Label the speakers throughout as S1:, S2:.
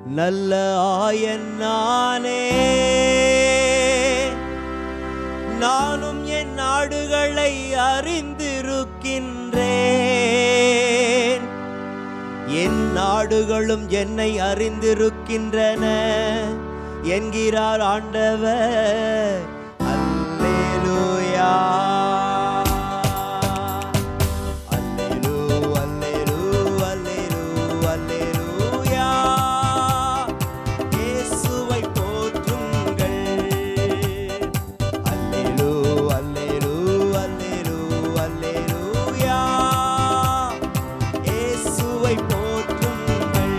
S1: நல்ல ஆயன் நானே நானும் என் நாடுகளை அறிந்திருக்கின்றேன் என் நாடுகளும் என்னை அறிந்திருக்கின்றன என்கிறார் ஆண்டவர் அல்லேலூயா அல்லேலூ அல்லேலூ அல்லேலூ அல்லேலூயா இயேசுவை போற்றுங்கள் அல்லேலூ அல்லேலூ அல்லேலூ அல்லேலூயா இயேசுவை போற்றுங்கள்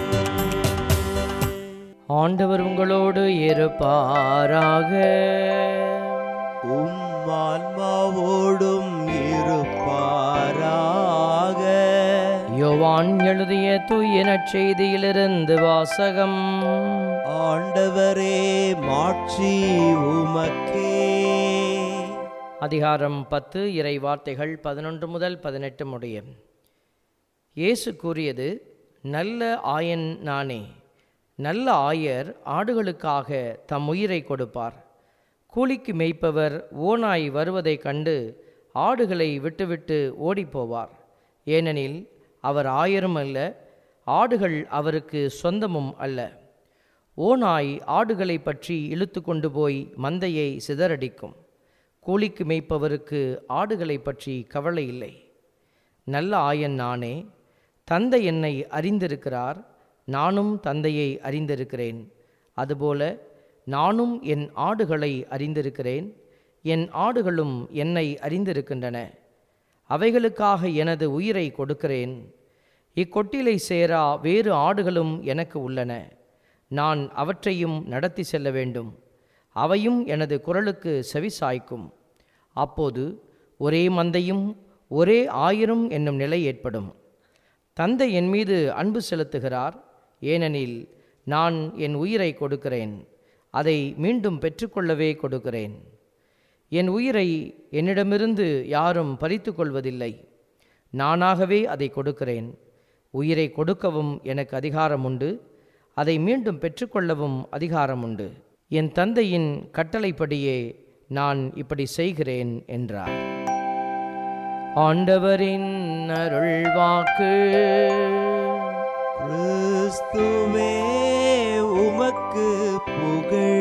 S2: ஆண்டவர் உங்களோடு இருப்பாராக
S1: உம் ஆன்மாவோடும் இருப்பாராக
S2: யோவான் எழுதிய தூய நற்செய்தியிலிருந்து வாசகம்
S1: ஆண்டவரே மாட்சி உமக்கே
S2: அதிகாரம் பத்து இறை வார்த்தைகள் பதினொன்று முதல் பதினெட்டு முடிய இயேசு கூறியது நல்ல ஆயன் நானே நல்ல ஆயர் ஆடுகளுக்காக தம் உயிரை கொடுப்பார் கூலிக்கு மேய்ப்பவர் ஓநாய் வருவதைக் கண்டு ஆடுகளை விட்டுவிட்டு ஓடிப்போவார் ஏனெனில் அவர் ஆயரும் அல்ல ஆடுகள் அவருக்கு சொந்தமும் அல்ல ஓநாய் ஆடுகளை பற்றி இழுத்து கொண்டு போய் மந்தையை சிதறடிக்கும் கூலிக்கு மேய்ப்பவருக்கு ஆடுகளை பற்றி கவலை இல்லை நல்ல ஆயன் நானே தந்தை என்னை அறிந்திருக்கிறார் நானும் தந்தையை அறிந்திருக்கிறேன் அதுபோல நானும் என் ஆடுகளை அறிந்திருக்கிறேன் என் ஆடுகளும் என்னை அறிந்திருக்கின்றன அவைகளுக்காக எனது உயிரை கொடுக்கிறேன் இக்கொட்டிலை சேரா வேறு ஆடுகளும் எனக்கு உள்ளன நான் அவற்றையும் நடத்தி செல்ல வேண்டும் அவையும் எனது குரலுக்கு செவிசாய்க்கும் அப்போது ஒரே மந்தையும் ஒரே ஆயிரம் என்னும் நிலை ஏற்படும் தந்தை என் மீது அன்பு செலுத்துகிறார் ஏனெனில் நான் என் உயிரை கொடுக்கிறேன் அதை மீண்டும் பெற்றுக்கொள்ளவே கொடுக்கிறேன் என் உயிரை என்னிடமிருந்து யாரும் பறித்து கொள்வதில்லை நானாகவே அதை கொடுக்கிறேன் உயிரை கொடுக்கவும் எனக்கு அதிகாரம் உண்டு அதை மீண்டும் பெற்றுக்கொள்ளவும் அதிகாரம் உண்டு என் தந்தையின் கட்டளைப்படியே நான் இப்படி செய்கிறேன் என்றார் ஆண்டவரின் அருள்வாக்கு
S1: கிறிஸ்துவே உமக்கு புகழ்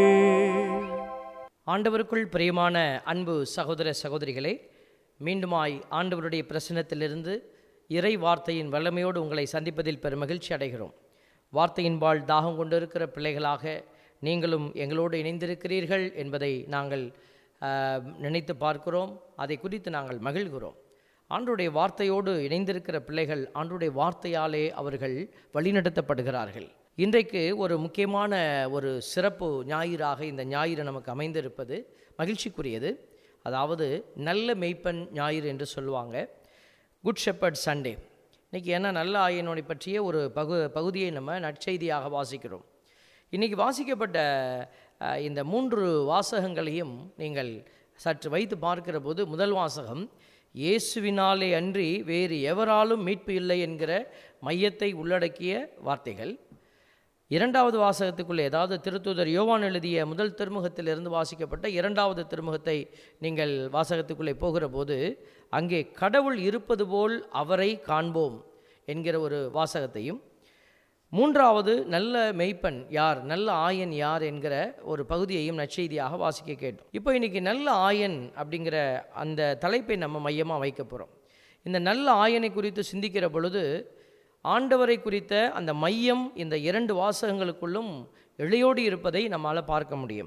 S2: ஆண்டவருக்குள் பிரியமான அன்பு சகோதர சகோதரிகளே மீண்டுமாய் ஆண்டவருடைய பிரசனத்திலிருந்து இறை வார்த்தையின் வல்லமையோடு உங்களை சந்திப்பதில் பெரும் மகிழ்ச்சி அடைகிறோம் வார்த்தையின்பால் தாகம் கொண்டிருக்கிற பிள்ளைகளாக நீங்களும் எங்களோடு இணைந்திருக்கிறீர்கள் என்பதை நாங்கள் ஆஹ், நினைத்து பார்க்கிறோம் அதை குறித்து நாங்கள் மகிழ்கிறோம் ஆண்டுடைய வார்த்தையோடு இணைந்திருக்கிற பிள்ளைகள் ஆண்டுடைய வார்த்தையாலே அவர்கள் வழிநடத்தப்படுகிறார்கள் இன்றைக்கு ஒரு முக்கியமான ஒரு சிறப்பு ஞாயிறாக இந்த ஞாயிறு நமக்கு அமைந்திருப்பது மகிழ்ச்சிக்குரியது அதாவது நல்ல மெய்ப்பன் ஞாயிறு என்று சொல்லுவாங்க குட் ஷெப்பர்ட் சண்டே இன்றைக்கி ஏன்னா நல்ல ஆயனோனை பற்றிய ஒரு பகு பகுதியை நம்ம நற்செய்தியாக வாசிக்கிறோம் இன்றைக்கி வாசிக்கப்பட்ட அஹ், இந்த மூன்று வாசகங்களையும் நீங்கள் சற்று வைத்து பார்க்கிற போது முதல் வாசகம் இயேசுவினாலே அன்றி வேறு எவராலும் மீட்பு இல்லை என்கிற மையத்தை உள்ளடக்கிய வார்த்தைகள் இரண்டாவது வாசகத்துக்குள்ளே அதாவது திருத்தூதர் யோவான் எழுதிய முதல் திருமுகத்திலிருந்து வாசிக்கப்பட்ட இரண்டாவது திருமுகத்தை நீங்கள் வாசகத்துக்குள்ளே போகிற போது அங்கே கடவுள் இருப்பது போல் அவரை காண்போம் என்கிற ஒரு வாசகத்தையும் மூன்றாவது நல்ல மெய்ப்பன் யார் நல்ல ஆயன் யார் என்கிற ஒரு பகுதியையும் நற்செய்தியாக வாசிக்க கேட்டோம் இப்போ இன்னைக்கு நல்ல ஆயன் அப்படிங்கிற அந்த தலைப்பை நம்ம மையமாக வைக்க போகிறோம் இந்த நல்ல ஆயனை குறித்து சிந்திக்கிற பொழுது ஆண்டவரை குறித்த அந்த மையம் இந்த இரண்டு வாசகங்களுக்குள்ளும் இழையோடி இருப்பதை நம்மால் பார்க்க முடியும்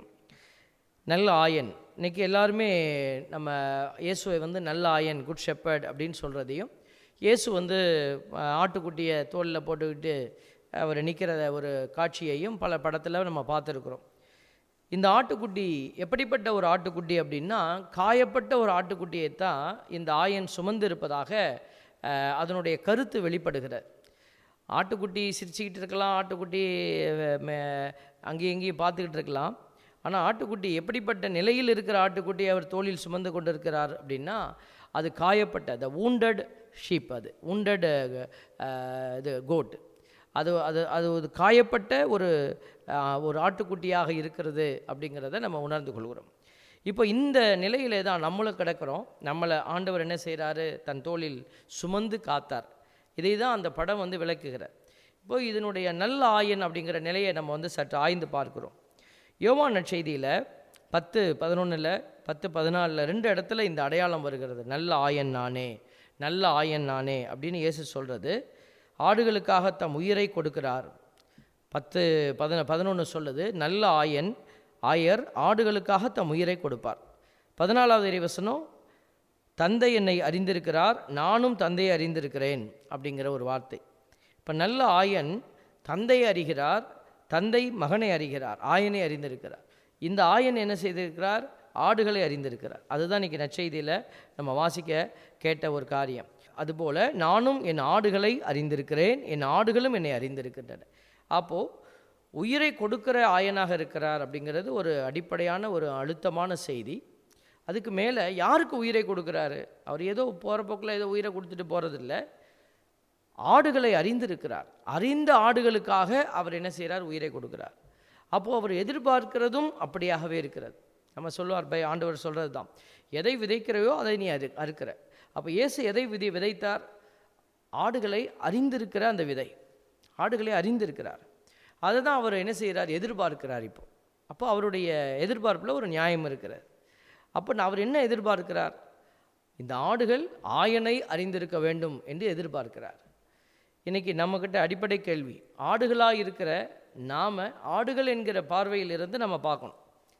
S2: நல்ல ஆயன் இன்னைக்கு எல்லாருமே நம்ம இயேசுவை வந்து நல்ல ஆயன் குட் ஷெப்பர்ட் அப்படின்னு சொல்கிறதையும் இயேசு வந்து அஹ், ஆட்டுக்குட்டியை தோளில் போட்டுக்கிட்டு அவர் நிற்கிற ஒரு காட்சியையும் பல படத்தில் நம்ம பார்த்துருக்குறோம் இந்த ஆட்டுக்குட்டி எப்படிப்பட்ட ஒரு ஆட்டுக்குட்டி அப்படின்னா காயப்பட்ட ஒரு ஆட்டுக்குட்டியை தான் இந்த ஆயன் சுமந்து இருப்பதாக அஹ், அதனுடைய கருத்து வெளிப்படுகிறது ஆட்டுக்குட்டி சிரிச்சுக்கிட்டு இருக்கலாம் ஆட்டுக்குட்டி அஹ், மே- அங்கேயும் இங்கேயும் பார்த்துக்கிட்டு இருக்கலாம் ஆனால் ஆட்டுக்குட்டி எப்படிப்பட்ட நிலையில் இருக்கிற ஆட்டுக்குட்டி அவர் தோளில் சுமந்து கொண்டிருக்கிறார் அப்படின்னா அது காயப்பட்ட த wounded ஷீப் அது wounded அஹ், இது கோட் அது அது அது ஒரு காயப்பட்ட ஒரு ஆ, ஒரு ஆட்டுக்குட்டியாக இருக்கிறது அப்படிங்கிறத நம்ம உணர்ந்து கொள்கிறோம் இப்போ இந்த நிலையிலே தான் நம்மளும் கிடக்கிறோம் நம்மளை ஆண்டவர் என்ன செய்கிறாரு தன் தோளில் சுமந்து காத்தார் இதை தான் அந்த படம் வந்து விளக்குகிறார் இப்போ இதனுடைய நல்ல ஆயன் அப்படிங்கிற நிலையை நம்ம வந்து சற்று ஆய்ந்து பார்க்கிறோம் யோவான் நற்செய்தியில் பத்து பதினொன்றில் பத்து பதினாலில் ரெண்டு இடத்துல இந்த அடையாளம் வருகிறது நல்ல ஆயன் நானே நல்ல ஆயன் நானே அப்படின்னு இயேசு சொல்கிறது ஆடுகளுக்காக தம் உயிரை கொடுக்கிறார் பத்து பதின பதினொன்று சொல்லுது நல்ல ஆயன் ஆயர் ஆடுகளுக்காக தம் உயிரை கொடுப்பார் பதினாலாவது இறைவசனம் தந்தை என்னை அறிந்திருக்கிறார் நானும் தந்தையை அறிந்திருக்கிறேன் அப்படிங்கிற ஒரு வார்த்தை இப்போ நல்ல ஆயன் தந்தையை அறிகிறார் தந்தை மகனை அறிகிறார் ஆயனை அறிந்திருக்கிறார் இந்த ஆயன் என்ன செய்திருக்கிறார் ஆடுகளை அறிந்திருக்கிறார் அதுதான் இன்றைக்கி நற்செய்தியில் நம்ம வாசிக்க கேட்ட ஒரு காரியம் அதுபோல் நானும் என் ஆடுகளை அறிந்திருக்கிறேன் என் ஆடுகளும் என்னை அறிந்திருக்கின்றன அப்போது உயிரை கொடுக்கிற ஆயனாக இருக்கிறார் அப்படிங்கிறது ஒரு அடிப்படையான ஒரு அழுத்தமான செய்தி அதுக்கு மேலே யாருக்கு உயிரை கொடுக்குறாரு அவர் ஏதோ போகிற போக்கில் ஏதோ உயிரை கொடுத்துட்டு போகிறதில்ல ஆடுகளை அறிந்திருக்கிறார் அறிந்த ஆடுகளுக்காக அவர் என்ன செய்கிறார் உயிரை கொடுக்கிறார் அப்போது அவர் எதிர்பார்க்கிறதும் அப்படியாகவே இருக்கிறது நம்ம சொல்லுவார் பை ஆண்டவர் சொல்கிறது தான் எதை விதைக்கிறையோ அதை நீ அறு அறுக்கிற அப்போ இயேசு எதை விதை விதைத்தார் ஆடுகளை அறிந்திருக்கிற அந்த விதை ஆடுகளை அறிந்திருக்கிறார் அதை தான் அவர் என்ன செய்கிறார் எதிர்பார்க்கிறார் இப்போ அப்போ அவருடைய எதிர்பார்ப்பில் ஒரு நியாயம் இருக்கிறது அப்போ அவர் என்ன எதிர்பார்க்கிறார் இந்த ஆடுகள் ஆயனை அறிந்திருக்க வேண்டும் என்று எதிர்பார்க்கிறார் இன்னைக்கு நம்மக்கிட்ட அடிப்படை கேள்வி ஆடுகளாக இருக்கிற நாம் ஆடுகள் என்கிற பார்வையிலிருந்து நம்ம பார்க்கணும்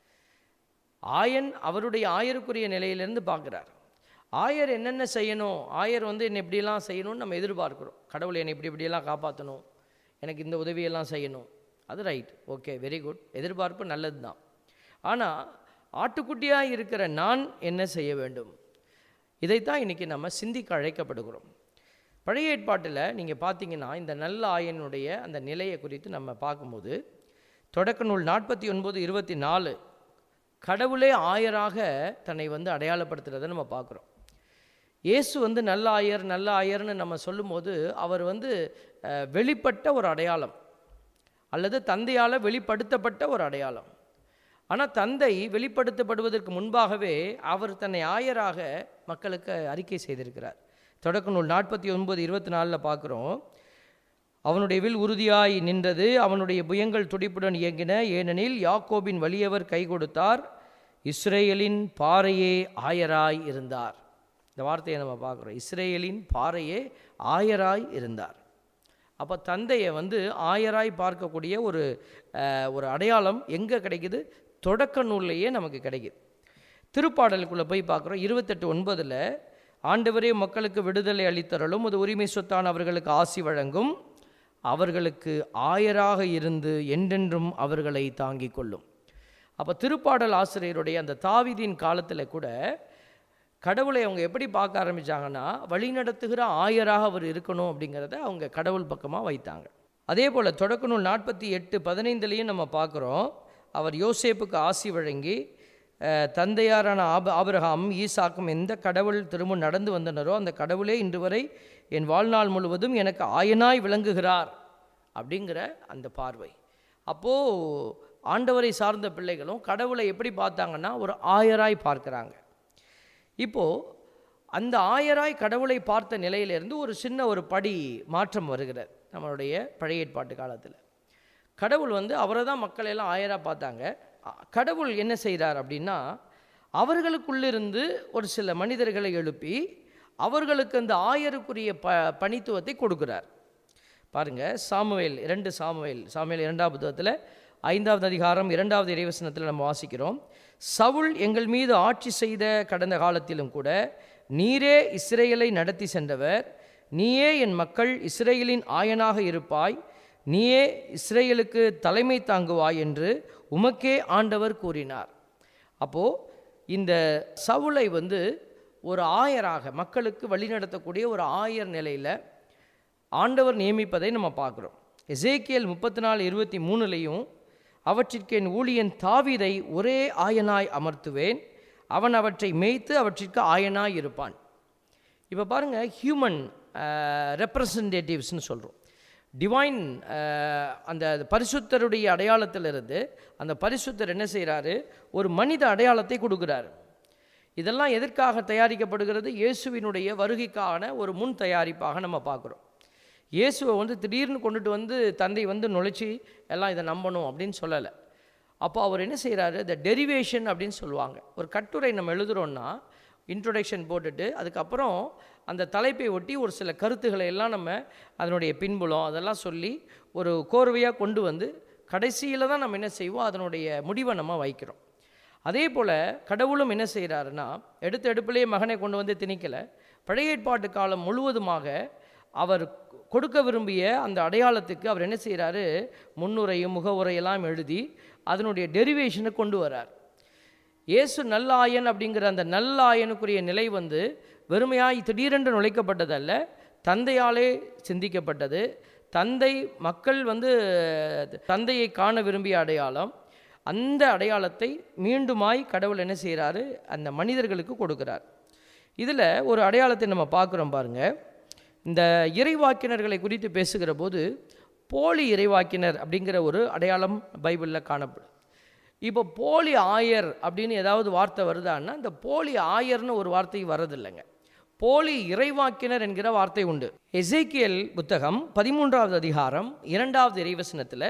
S2: ஆயன் அவருடைய ஆயருக்குரிய நிலையிலிருந்து பார்க்குறார் ஆயர் என்னென்ன செய்யணும் ஆயர் வந்து என்னை இப்படியெல்லாம் செய்யணும்னு நம்ம எதிர்பார்க்குறோம் கடவுள் என்னை இப்படி இப்படியெல்லாம் காப்பாற்றணும் எனக்கு இந்த உதவியெல்லாம் செய்யணும் அது ரைட் ஓகே வெரி குட் எதிர்பார்ப்பு நல்லது தான் ஆனால் ஆட்டுக்குட்டியாக இருக்கிற நான் என்ன செய்ய வேண்டும் இதைத்தான் இன்றைக்கி நம்ம சிந்திக்க அழைக்கப்படுகிறோம் பழைய ஏற்பாட்டில் நீங்கள் பார்த்தீங்கன்னா இந்த நல்ல ஆயனுடைய அந்த நிலையை குறித்து நம்ம பார்க்கும்போது தொடக்க நூல் நாற்பத்தி ஒன்பது இருபத்தி நாலு கடவுளே ஆயராக தன்னை வந்து அடையாளப்படுத்துறதை நம்ம பார்க்குறோம் இயேசு வந்து நல்ல ஆயர் நல்ல ஆயர்னு நம்ம சொல்லும்போது அவர் வந்து அஹ், வெளிப்பட்ட ஒரு அடையாளம் அல்லது தந்தையால் வெளிப்படுத்தப்பட்ட ஒரு அடையாளம் ஆனால் தந்தை வெளிப்படுத்தப்படுவதற்கு முன்பாகவே அவர் தன்னை ஆயராக மக்களுக்கு அறிக்கை செய்திருக்கிறார் தொடக்க நூல் நாற்பத்தி ஒன்பது இருபத்தி நாலில் பார்க்குறோம் அவனுடைய வில் உறுதியாய் நின்றது அவனுடைய புயங்கள் துடிப்புடன் இயங்கின ஏனெனில் யாக்கோபின் வலியவர் கை கொடுத்தார் இஸ்ரேலின் பாறையே ஆயராய் இருந்தார் இந்த வார்த்தையை நம்ம பார்க்குறோம் இஸ்ரேலின் பாறையே ஆயராய் இருந்தார் அப்போ தந்தையை வந்து ஆயராய் பார்க்கக்கூடிய ஒரு அஹ், ஒரு அடையாளம் எங்கே கிடைக்குது தொடக்க நூல்லையே நமக்கு கிடைக்குது திருப்பாடலுக்குள்ளே போய் பார்க்குறோம் இருபத்தெட்டு ஒன்பதில் ஆண்டவரே மக்களுக்கு விடுதலை அளித்தரலும் அது உரிமை சொத்தான அவர்களுக்கு ஆசி வழங்கும் அவர்களுக்கு ஆயராக இருந்து என்றென்றும் அவர்களை தாங்கிக் கொள்ளும் அப்போ திருப்பாடல் ஆசிரியருடைய அந்த தாவீதின் காலத்தில் கூட கடவுளை அவங்க எப்படி பார்க்க ஆரம்பிச்சாங்கன்னா வழிநடத்துகிற ஆயராக அவர் இருக்கணும் அப்படிங்கிறத அவங்க கடவுள் பக்கமாக வைத்தாங்க அதே போல் தொடக்க நூல் நாற்பத்தி எட்டு பதினைந்துலேயும் நம்ம பார்க்குறோம் அவர் யோசேப்புக்கு ஆசி வழங்கி அஹ், தந்தையாரான ஆப ஆபிரகாம் ஈசாக்கும் எந்த கடவுள் திரும்ப நடந்து வந்தனரோ அந்த கடவுளே இன்று வரை என் வாழ்நாள் முழுவதும் எனக்கு ஆயனாய் விளங்குகிறார் அப்படிங்கிற அந்த பார்வை அப்போது ஆண்டவரை சார்ந்த பிள்ளைகளும் கடவுளை எப்படி பார்த்தாங்கன்னா ஒரு ஆயராய் பார்க்குறாங்க இப்போது அந்த ஆயராய் கடவுளை பார்த்த நிலையிலிருந்து ஒரு சின்ன ஒரு படி மாற்றம் வருகிறது நம்மளுடைய பழைய ஏற்பாட்டு காலத்தில் கடவுள் வந்து அவரை தான் மக்கள் எல்லாம் ஆயராக பார்த்தாங்க அ- கடவுள் என்ன செய்கிறார் அப்படின்னா அவர்களுக்குள்ளிருந்து ஒரு சில மனிதர்களை எழுப்பி அவர்களுக்கு அந்த ஆயருக்குரிய ப பணித்துவத்தை கொடுக்கிறார் பாருங்க சாமுவேல் இரண்டு சாமுவேல் சாமுவேல் இரண்டாம் புத்தகத்தில் ஐந்தாவது அதிகாரம் இரண்டாவது இறைவசனத்தில் நம்ம வாசிக்கிறோம் சவுல் எங்கள் மீது ஆட்சி செய்த கடந்த காலத்திலும் கூட நீரே இஸ்ரேலை நடத்தி சென்றவர் நீயே என் மக்கள் இஸ்ரேலின் ஆயனாக இருப்பாய் நீயே இஸ்ரேலுக்கு தலைமை தாங்குவாய் என்று உமக்கே ஆண்டவர் கூறினார் அப்போது இந்த சவுலை வந்து ஒரு ஆயராக மக்களுக்கு வழிநடத்தக்கூடிய ஒரு ஆயர் நிலையில் ஆண்டவர் நியமிப்பதை நம்ம பார்க்குறோம் எசேக்கியல் முப்பத்தி நாலு இருபத்தி மூணுலேயும் அவற்றிற்கு என் ஊழியன் தாவீதை ஒரே ஆயனாய் அமர்த்துவேன் அவன் அவற்றை மேய்த்து அவற்றிற்கு ஆயனாய் இருப்பான் இப்போ பாருங்கள் ஹியூமன் ரெப்ரசன்டேட்டிவ்ஸ்னு சொல்கிறோம் டிவைன் அந்த பரிசுத்தருடைய அடையாளத்திலிருந்து அந்த பரிசுத்தர் என்ன செய்கிறாரு ஒரு மனித அடையாளத்தை கொடுக்குறாரு இதெல்லாம் எதற்காக தயாரிக்கப்படுகிறது இயேசுவினுடைய வருகைக்கான ஒரு முன் தயாரிப்பாக நம்ம பார்க்குறோம் இயேசுவை வந்து திடீர்னு கொண்டுட்டு வந்து தந்தை வந்து நுழைச்சி எல்லாம் இதை நம்பணும் அப்படின்னு சொல்லலை அப்போ அவர் என்ன செய்கிறாரு இந்த டெரிவேஷன் அப்படின்னு சொல்லுவாங்க ஒரு கட்டுரை நம்ம எழுதுகிறோன்னா இன்ட்ரொடக்ஷன் போட்டுட்டு அதுக்கப்புறம் அந்த தலைப்பை ஒட்டி ஒரு சில கருத்துக்களை எல்லாம் நம்ம அதனுடைய பின்புலம் அதெல்லாம் சொல்லி ஒரு கோர்வையாக கொண்டு வந்து கடைசியில் தான் நம்ம என்ன செய்வோம் அதனுடைய முடிவை நம்ம வைக்கிறோம் அதே போல் கடவுளும் என்ன செய்கிறாருன்னா எடுத்த எடுப்பிலேயே மகனை கொண்டு வந்து திணிக்கலை பழைய ஏற்பாட்டு காலம் முழுவதுமாக அவர் கொடுக்க விரும்பிய அந்த அடையாளத்துக்கு அவர் என்ன செய்கிறாரு முன்னுரையும் முகவுரையெல்லாம் எழுதி அதனுடைய டெரிவேஷனை கொண்டு வரார் இயேசு நல்லாயன் அப்படிங்கிற அந்த நல்லாயனுக்குரிய நிலை வந்து வெறுமையாய் திடீரென்று நுழைக்கப்பட்டதல்ல தந்தையாலே சிந்திக்கப்பட்டது தந்தை மக்கள் வந்து தந்தையை காண விரும்பிய அடையாளம் அந்த அடையாளத்தை மீண்டுமாய் கடவுள் என்ன செய்கிறாரு அந்த மனிதர்களுக்கு கொடுக்கிறார் இதில் ஒரு அடையாளத்தை நம்ம பார்க்குறோம் பாருங்க இந்த இறைவாக்கினர்களை குறித்து பேசுகிற போது போலி இறைவாக்கினர் அப்படிங்கிற ஒரு அடையாளம் பைபிளில் காணப்படும் இப்போ போலி ஆயர் அப்படின்னு ஏதாவது வார்த்தை வருதான்னா இந்த போலி ஆயர்னு ஒரு வார்த்தை வரதில்லைங்க போலி இறைவாக்கினர் என்கிற வார்த்தை உண்டு எசேக்கியல் புத்தகம் பதிமூன்றாவது அதிகாரம் இரண்டாவது இறைவசனத்தில்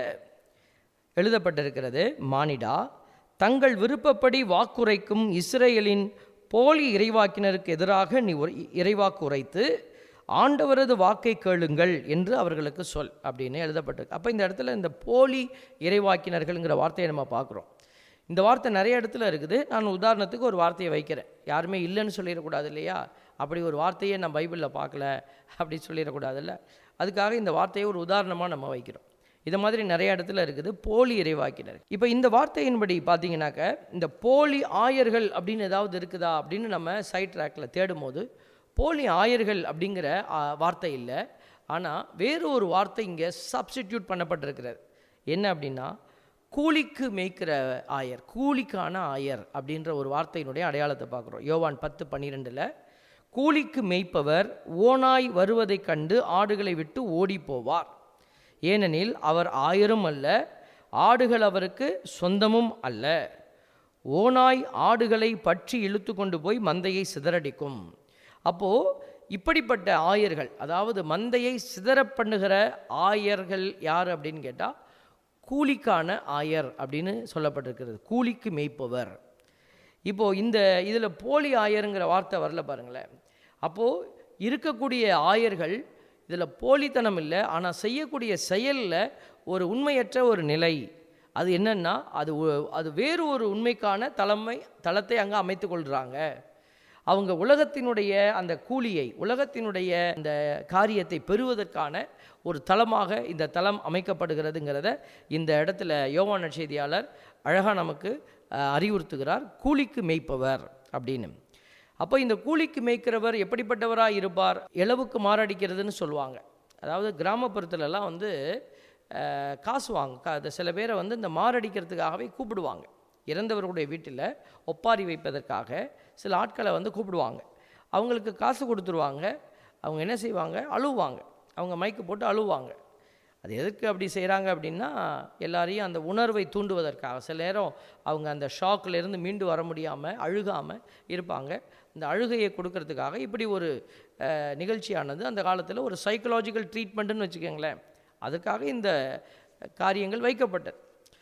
S2: எழுதப்பட்டிருக்கிறது மானிடா தங்கள் விருப்பப்படி வாக்குரைக்கும் இஸ்ரேலின் போலி இறைவாக்கினருக்கு எதிராக நீ உரை- இறைவாக்கு உரைத்து ஆண்டவரது வாக்கை கேளுங்கள் என்று அவர்களுக்கு சொல் அப்படின்னு எழுதப்பட்டிருக்கு அப்போ இந்த இடத்துல இந்த போலி இறைவாக்கினர்கள்ங்கிற வார்த்தையை நம்ம பார்க்குறோம் இந்த வார்த்தை நிறைய இடத்துல இருக்குது நான் உதாரணத்துக்கு ஒரு வார்த்தையை வைக்கிறேன் யாருமே இல்லைன்னு சொல்லிடக்கூடாது இல்லையா அப்படி ஒரு வார்த்தையை நான் பைபிளில் பார்க்கல அப்படி சொல்லிடக்கூடாதுல்ல அதுக்காக இந்த வார்த்தையை ஒரு உதாரணமாக நம்ம வைக்கிறோம் இது மாதிரி நிறைய இடத்துல இருக்குது போலி இறைவாக்கினர் இப்போ இந்த வார்த்தையின்படி பார்த்தீங்கன்னாக்க இந்த போலி ஆயர்கள் அப்படின்னு ஏதாவது இருக்குதா அப்படின்னு நம்ம சைட் ட்ராக்கில் தேடும்போது போலி ஆயர்கள் அப்படிங்கிற ஆ, வார்த்தை இல்லை ஆனால் வேறு ஒரு வார்த்தை இங்கே சப்ஸ்டிடியூட் பண்ணப்பட்டிருக்கிறது என்ன அப்படின்னா கூலிக்கு மேய்க்கிற ஆயர் கூலிக்கான ஆயர் அப்படின்ற ஒரு வார்த்தையினுடைய அடையாளத்தை பார்க்குறோம் யோவான் பத்து பன்னிரெண்டில் கூலிக்கு மேய்ப்பவர் ஓனாய் வருவதைக் கண்டு ஆடுகளை விட்டு ஓடி போவார் ஏனெனில் அவர் ஆயரும் அல்ல ஆடுகள் அவருக்கு சொந்தமும் அல்ல ஓனாய் ஆடுகளை பற்றி இழுத்து கொண்டு போய் மந்தையை சிதறடிக்கும் அப்போது இப்படிப்பட்ட ஆயர்கள் அதாவது மந்தையை சிதற பண்ணுகிற ஆயர்கள் யார் அப்படின்னு கேட்டால் கூலிக்கான ஆயர் அப்படின்னு சொல்லப்பட்டிருக்கிறது கூலிக்கு மேய்ப்பவர் இப்போது இந்த இதில் போலி ஆயருங்கிற வார்த்தை வரல பாருங்களேன் அப்போது இருக்கக்கூடிய ஆயர்கள் இதில் போலித்தனம் இல்லை ஆனால் செய்யக்கூடிய செயலில் ஒரு உண்மையற்ற ஒரு நிலை அது என்னன்னா அது ஒ- அது வேறு ஒரு உண்மைக்கான தலைமை தளத்தை அங்கே அமைத்து கொள்கிறாங்க அவங்க உலகத்தினுடைய அந்த கூலியை உலகத்தினுடைய அந்த காரியத்தை பெறுவதற்கான ஒரு தளமாக இந்த தளம் அமைக்கப்படுகிறதுங்கிறத இந்த இடத்துல யோவான செய்தியாளர் அழகாக நமக்கு அஹ், அறிவுறுத்துகிறார் கூலிக்கு மேய்ப்பவர் அப்படின்னு அப்போ இந்த கூலிக்கு மேய்க்கிறவர் எப்படிப்பட்டவராக இருப்பார் இளவுக்கு மாரடிக்கிறதுன்னு சொல்லுவாங்க அதாவது கிராமப்புறத்துலலாம் வந்து அஹ், காசு வாங்க கா- அது சில பேரை வந்து இந்த மாரடிக்கிறதுக்காகவே கூப்பிடுவாங்க இறந்தவர்களுடைய வீட்டில் ஒப்பாரி வைப்பதற்காக சில ஆட்களை வந்து கூப்பிடுவாங்க அவங்களுக்கு காசு கொடுத்துருவாங்க அவங்க என்ன செய்வாங்க அழுவாங்க அவங்க மைக்கு போட்டு அழுவாங்க அது எதுக்கு அப்படி செய்கிறாங்க அப்படின்னா எல்லாரையும் அந்த உணர்வை தூண்டுவதற்காக சில நேரம் அவங்க அந்த ஷாக்ல இருந்து மீண்டு வர முடியாமல் அழுகாமல் இருப்பாங்க இந்த அழுகையை கொடுக்கறதுக்காக இப்படி ஒரு அஹ், நிகழ்ச்சியானது அந்த காலத்தில் ஒரு சைக்கலாஜிக்கல் ட்ரீட்மெண்ட்டுன்னு வச்சுக்கோங்களேன் அதுக்காக இந்த காரியங்கள் வைக்கப்பட்டது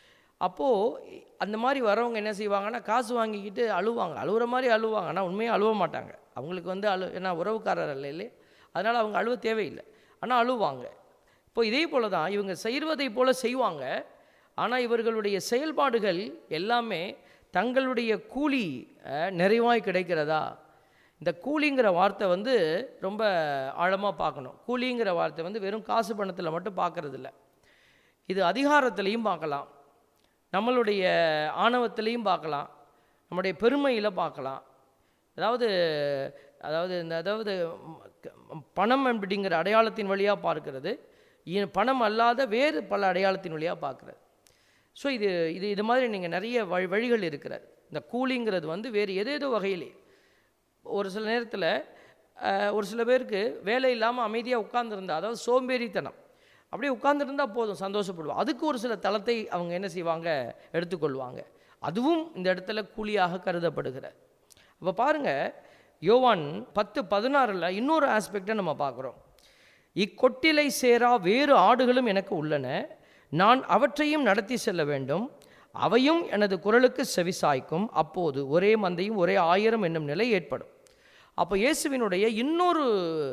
S2: அப்போது அந்த மாதிரி வரவங்க என்ன செய்வாங்கன்னா காசு வாங்கிக்கிட்டு அழுவாங்க அழுகுற மாதிரி அழுவாங்க ஆனால் உண்மையாக அழுவ மாட்டாங்க அவங்களுக்கு வந்து அழு ஏன்னா உறவுக்காரர் இல்லை இல்லையே அதனால் அவங்க அழுவ தேவையில்லை ஆனால் அழுவாங்க இப்போ இதே போல தான் இவங்க செய்வதை போல செய்வாங்க ஆனால் இவர்களுடைய செயல்பாடுகள் எல்லாமே தங்களுடைய கூலி அஹ், நிறைவாய் கிடைக்கிறதா இந்த கூலிங்கிற வார்த்தை வந்து ரொம்ப ஆழமாக பார்க்கணும் கூலிங்கிற வார்த்தை வந்து வெறும் காசு பணத்தில் மட்டும் பார்க்கறதில்ல இது அதிகாரத்திலையும் பார்க்கலாம் நம்மளுடைய ஆணவத்திலையும் பார்க்கலாம் நம்முடைய பெருமையில் பார்க்கலாம் அதாவது அதாவது இந்த அதாவது ம், க- பணம் அப்படிங்கிற அடையாளத்தின் வழியாக பார்க்கிறது இ- பணம் அல்லாத வேறு பல அடையாளத்தின் வழியாக பார்க்குறது ஸோ இது இது இது மாதிரி நீங்கள் நிறைய வழி வழிகள் இருக்கிறது இந்த கூலிங்கிறது வந்து வேறு ஏதேதோ வகையிலே ஒரு சில நேரத்தில் ஒரு சில பேருக்கு வேலை இல்லாமல் அமைதியாக உட்கார்ந்திருந்தா அதாவது சோம்பேறித்தனம் அப்படியே உட்கார்ந்துருந்தா போதும் சந்தோஷப்படுவோம் அதுக்கு ஒரு சில தளத்தை அவங்க என்ன செய்வாங்க எடுத்துக்கொள்வாங்க அதுவும் இந்த இடத்துல கூலியாக கருதப்படுகிற அப்போ பாருங்க யோவான் பத்து பதினாறில் இன்னொரு ஆஸ்பெக்டை நம்ம பார்க்குறோம் இக்கொட்டிலை சேரா வேறு ஆடுகளும் எனக்கு உள்ளன நான் அவற்றையும் நடத்தி செல்ல வேண்டும் அவையும் எனது குரலுக்கு செவிசாய்க்கும் அப்போது ஒரே மந்தையும் ஒரே ஆயிரம் என்னும் நிலை ஏற்படும் அப்போ இயேசுவினுடைய இன்னொரு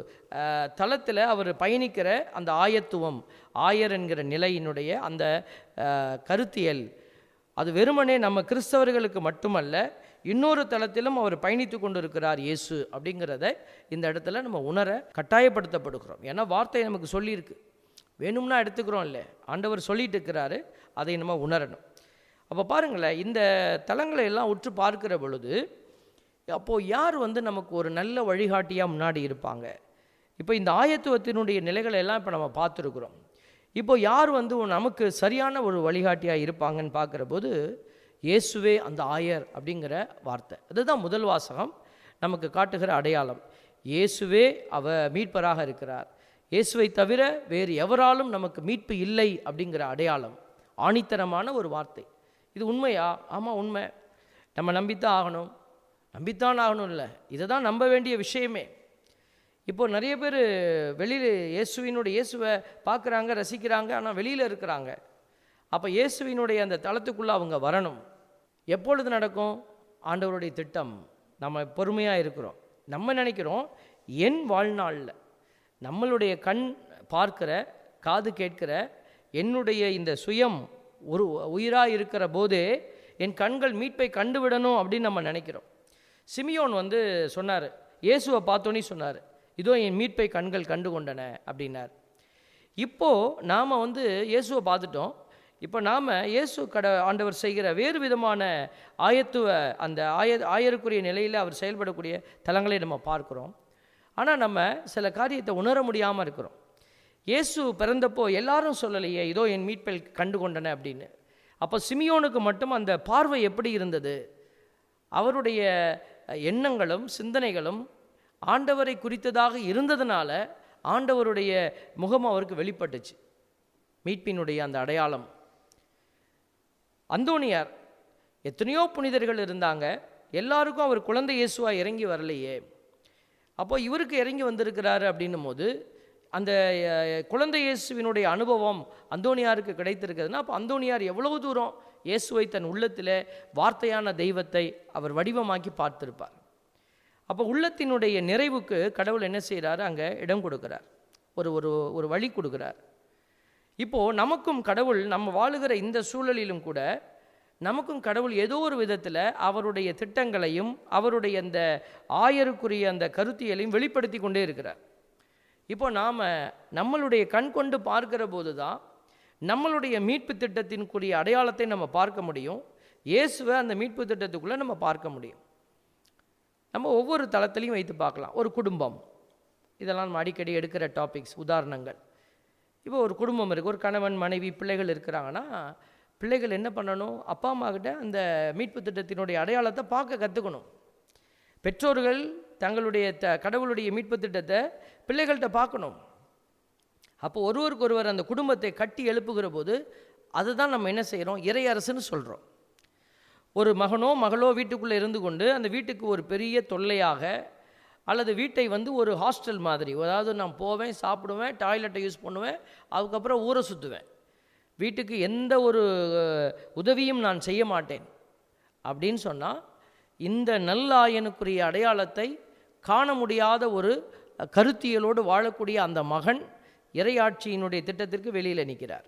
S2: தளத்தில் அவர் பயணிக்கிற அந்த ஆயத்துவம் ஆயர் என்கிற நிலையினுடைய அந்த அஹ், கருத்தியல் அது வெறுமனே நம்ம கிறிஸ்தவர்களுக்கு மட்டுமல்ல இன்னொரு தளத்திலும் அவர் பயணித்து கொண்டிருக்கிறார் இயேசு அப்படிங்கிறத இந்த இடத்துல நம்ம உணர கட்டாயப்படுத்தப்படுகிறோம் ஏன்னா வார்த்தை நமக்கு சொல்லியிருக்கு வேணும்னா எடுத்துக்கிறோம் இல்லை ஆண்டவர் சொல்லிட்டு இருக்கிறாரு அதை நம்ம உணரணும் அப்போ பாருங்களேன் இந்த தலங்களை எல்லாம் உற்று பார்க்கிற பொழுது அப்போது யார் வந்து நமக்கு ஒரு நல்ல வழிகாட்டியாக முன்னாடி இருப்பாங்க இப்போ இந்த ஆயத்துவத்தினுடைய நிலைகளை எல்லாம் இப்போ நம்ம பார்த்துருக்குறோம் இப்போ யார் வந்து நமக்கு சரியான ஒரு வழிகாட்டியாக இருப்பாங்கன்னு பார்க்குற போது இயேசுவே அந்த ஆயர் அப்படிங்கிற வார்த்தை அதுதான் முதல் வாசகம் நமக்கு காட்டுகிற அடையாளம் இயேசுவே அவ மீட்பராக இருக்கிறார் இயேசுவை தவிர வேறு எவராலும் நமக்கு மீட்பு இல்லை அப்படிங்கிற அடையாளம் ஆணித்தரமான ஒரு வார்த்தை இது உண்மையா ஆமாம் உண்மை நம்ம நம்பித்தான் ஆகணும் நம்பித்தான் ஆகணும் இல்லை இதை தான் நம்ப வேண்டிய விஷயமே இப்போ நிறைய பேர் வெளியில் இயேசுவினுடைய இயேசுவை பார்க்குறாங்க ரசிக்கிறாங்க ஆனால் வெளியில் இருக்கிறாங்க அப்போ இயேசுவினுடைய அந்த தளத்துக்குள்ளே அவங்க வரணும் எப்பொழுது நடக்கும் ஆண்டவருடைய திட்டம் நம்ம பொறுமையாக இருக்கிறோம் நம்ம நினைக்கிறோம் என் வாழ்நாளில் நம்மளுடைய கண் பார்க்கிற காது கேட்கிற என்னுடைய இந்த சுயம் ஒரு உயிராக இருக்கிற போதே என் கண்கள் மீட்பை கண்டுவிடணும் அப்படின்னு நம்ம நினைக்கிறோம் சிமியோன் வந்து சொன்னார் இயேசுவை பார்த்தோன்னே சொன்னார் இதோ என் மீட்பை கண்கள் கண்டு கொண்டன அப்படின்னார் இப்போது நாம் வந்து இயேசுவை பார்த்துட்டோம் இப்போ நாம் இயேசு கட ஆண்டவர் செய்கிற வேறு விதமான ஆயத்துவ அந்த ஆய ஆயருக்குரிய நிலையில் அவர் செயல்படக்கூடிய தலங்களை நம்ம பார்க்குறோம் ஆனால் நம்ம சில காரியத்தை உணர முடியாமல் இருக்கிறோம் இயேசு பிறந்தப்போ எல்லாரும் சொல்லலையே இதோ என் மீட்பை கண்டு கொண்டன அப்படின்னு அப்போ சிமியோனுக்கு மட்டும் அந்த பார்வை எப்படி இருந்தது அவருடைய எண்ணங்களும் சிந்தனைகளும் ஆண்டவரை குறித்ததாக இருந்ததுனால ஆண்டவருடைய முகம் அவருக்கு வெளிப்பட்டுச்சு மீட்பினுடைய அந்த அடையாளம் அந்தோணியார் எத்தனையோ புனிதர்கள் இருந்தாங்க எல்லாருக்கும் அவர் குழந்தை இயேசுவா இறங்கி வரலையே அப்போ இவருக்கு இறங்கி வந்திருக்கிறாரு அப்படின்னும் போது அந்த அஹ், குழந்தை இயேசுவினுடைய அனுபவம் அந்தோணியாருக்கு கிடைத்திருக்கிறதுனா அப்போ அந்தோணியார் எவ்வளவு தூரம் இயேசுவை தன் உள்ளத்தில் வார்த்தையான தெய்வத்தை அவர் வடிவமாக்கி பார்த்திருப்பார் அப்போ உள்ளத்தினுடைய நிறைவுக்கு கடவுள் என்ன செய்கிறாரு அங்கே இடம் கொடுக்கிறார் ஒரு ஒரு ஒரு வழி கொடுக்கிறார் இப்போது நமக்கும் கடவுள் நம்ம வாழுகிற இந்த சூழலிலும் கூட நமக்கும் கடவுள் ஏதோ ஒரு விதத்தில் அவருடைய திட்டங்களையும் அவருடைய அந்த ஆயருக்குரிய அந்த கருத்தியலையும் வெளிப்படுத்தி கொண்டே இருக்கிறார் இப்போ நாம் நம்மளுடைய கண் கொண்டு பார்க்கிற போது தான் நம்மளுடைய மீட்பு திட்டத்தின்குரிய அடையாளத்தை நம்ம பார்க்க முடியும் இயேசுவை அந்த மீட்பு திட்டத்துக்குள்ளே நம்ம பார்க்க முடியும் நம்ம ஒவ்வொரு தளத்திலையும் வைத்து பார்க்கலாம் ஒரு குடும்பம் இதெல்லாம் நம்ம அடிக்கடி எடுக்கிற டாபிக்ஸ் உதாரணங்கள் இப்போ ஒரு குடும்பம் இருக்குது ஒரு கணவன் மனைவி பிள்ளைகள் இருக்கிறாங்கன்னா பிள்ளைகள் என்ன பண்ணணும் அப்பா அம்மா கிட்ட அந்த மீட்பு திட்டத்தினுடைய அடையாளத்தை பார்க்க கற்றுக்கணும் பெற்றோர்கள் தங்களுடைய த கடவுளுடைய மீட்பு திட்டத்தை பிள்ளைகள்கிட்ட பார்க்கணும் அப்போ ஒருவருக்கு ஒருவர் அந்த குடும்பத்தை கட்டி எழுப்புகிற போது அதுதான் நம்ம என்ன செய்கிறோம் இறையரசுன்னு சொல்கிறோம் ஒரு மகனோ மகளோ வீட்டுக்குள்ளே இருந்து கொண்டு அந்த வீட்டுக்கு ஒரு பெரிய தொல்லையாக அல்லது வீட்டை வந்து ஒரு ஹாஸ்டல் மாதிரி அதாவது நான் போவேன் சாப்பிடுவேன் டாய்லெட்டை யூஸ் பண்ணுவேன் அதுக்கப்புறம் ஊரை சுற்றுவேன் வீட்டுக்கு எந்த ஒரு அஹ், உதவியும் நான் செய்ய மாட்டேன் அப்படின்னு சொன்னால் இந்த நல்லாயனுக்குரிய அடையாளத்தை காண முடியாத ஒரு அஹ், கருத்தியலோடு வாழக்கூடிய அந்த மகன் இறையாட்சியினுடைய திட்டத்திற்கு வெளியில் நிற்கிறார்